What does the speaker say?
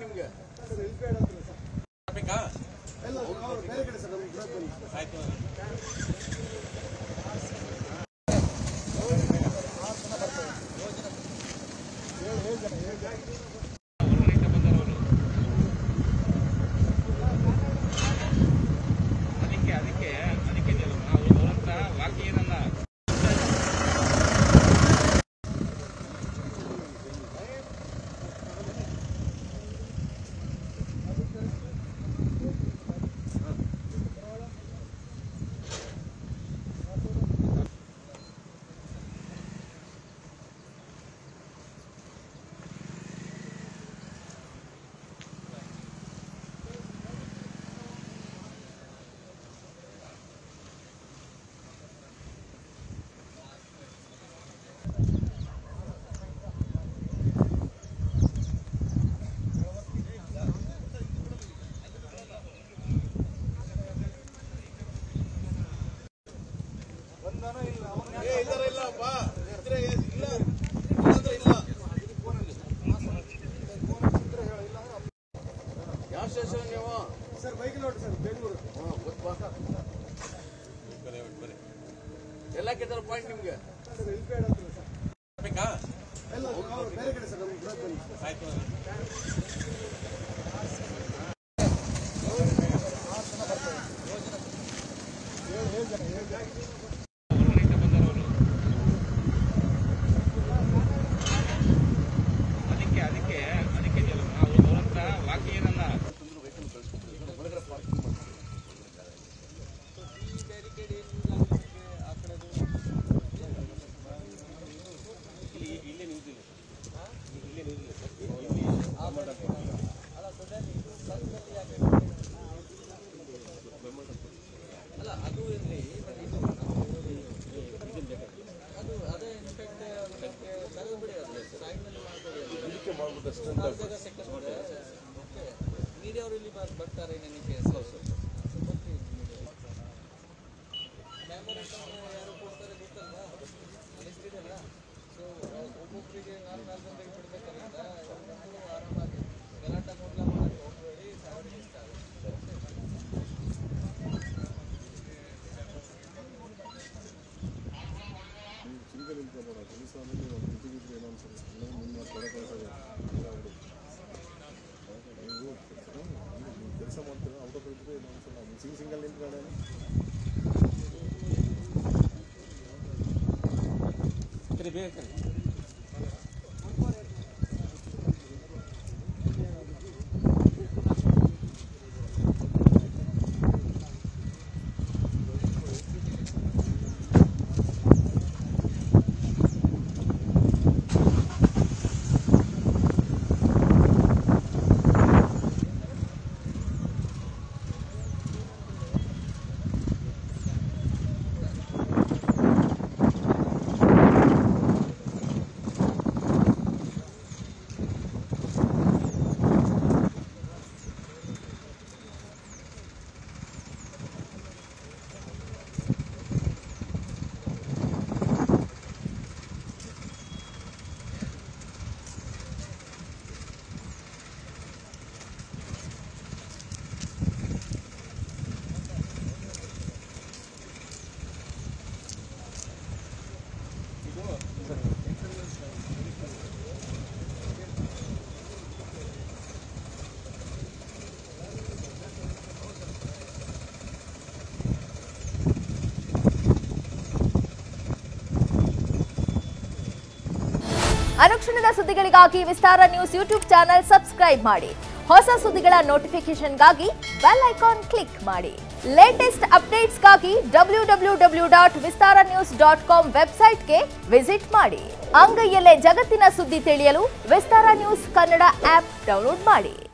ನಿಮ್ಗೆ ಬೇಕಾ ಆಯ್ತು ಅದಕ್ಕೆ ಅದಕ್ಕೆ ಅದಕ್ಕೆ ಅವ್ರ ಹತ್ರ ಬಾಕಿ ಏನಲ್ಲ ಏ ಇಲ್ದಾರ ಇಲ್ಲ ಬಾ ಇದ್ರೆ ಇಲ್ಲ ಇಲ್ಲಾಂದ್ರೆ ಇಲ್ಲ ಯಾವ ಸ್ಟೇಷನ್ ನೀವು ಸರ್ ಬೈಕ್ ನೋಡಿ ಸರ್ ಬೆಂಗಳೂರು ಹ್ಞೂ ಗೊತ್ತು ಬಾ ಬರೀ ಬರೀ ಎಲ್ಲ ಕೆತ್ತಾರ ಪಾಯಿಂಟ್ ನಿಮ್ಗೆ ಸರ್ ಎಲ್ ಪಿ ಹತ್ರ ಸರ್ ಬೇಕಾ ಎಲ್ಲ ಅವ್ರು ಬೇರೆ ಕಡೆ ಸರ್ ನಮ್ಗೆ ಬರೋದು ಬನ್ನಿ ಆಯ್ತು ಅದಕ್ಕೆ ಅದಕ್ಕೆ ಅದಕ್ಕೆ ಅವ್ರ ಹತ್ರ ಬಾಕಿ ಏನಲ್ಲ ಇಲ್ಲಿ ಇಲ್ಲೇ ನಿಂತಿಲ್ಲ ಇಲ್ಲೇ ನಿಂತಿಲ್ಲ ಅಲ್ಲ ಅದು ಇರಲಿ ಅದು ಅದೇ ಇನ್ಫೆಕ್ಟ್ ತೆಗೆದು ಬಿಡಿ ಅದು ಸೈಡ್ನಲ್ಲಿ ಮಾಡ್ಕೊಳ್ಳಿ ಇದಕ್ಕೆ ಮಾಡ್ಬಿಟ್ಟು ಮೀಡಿಯಾ ಅವರು ಇಲ್ಲಿ ಬರ್- ಬರ್ತಾರೆ ನನಗೆ ಯಾರು ಕೊಡ್ತಾರೆ ಗೊತ್ತಲ್ವಾ ಲಿಸ್ಟ್ ಇದೆಯಲ್ಲ ಸೊ ಒಬ್ಬೊಬ್ಬರಿಗೆ ನಾಲ್ಕು ನಾಲ್ಕು ಗಂಟೆಗೆ ಬಿಡ್ಬೇಕಾಗಿತ್ತ ಎಲ್ಲರೂ ಆರಾಮಾಗಿ ಗಲಾಟೆ ಮೊದಲ ಮಾಡಕ್ಕೆ ಹೋಗಬೇಡಿ ಸಾವಿರ ಇಷ್ಟ ಕೆಲಸ ಮಾಡ್ತೀರಾ ಔಟ್ ಆಫ್ ಇದ್ರೆ ಸಿಂಗ್ ಸಿಂಗಲ್ ನಿಂತ್ಕೊಂಡೆ ಸರಿ ಬೇಗ ಕರಿ ಅನುಕ್ಷಣದ ಸುದ್ದಿಗಳಿಗಾಗಿ Vistara news YouTube channel subscribe ಮಾಡಿ ಹೊಸ ಸುದ್ದಿಗಳ ನೋಟಿಫಿಕೇಶನ್ಗಾಗಿ ಬೆಲ್ ಐಕಾನ್ ಕ್ಲಿಕ್ ಮಾಡಿ ಲೇಟೆಸ್ಟ್ ಅಪ್ಡೇಟ್ಸ್ಗಾಗಿ W W W dot Vistara news dot com ವೆಬ್ಸೈಟ್ಗೆ ವಿಸಿಟ್ ಮಾಡಿ ಅಂಗೈಯಲ್ಲೇ ಜಗತ್ತಿನ ಸುದ್ದಿ ತಿಳಿಯಲು Vistara news Kannada app download ಮಾಡಿ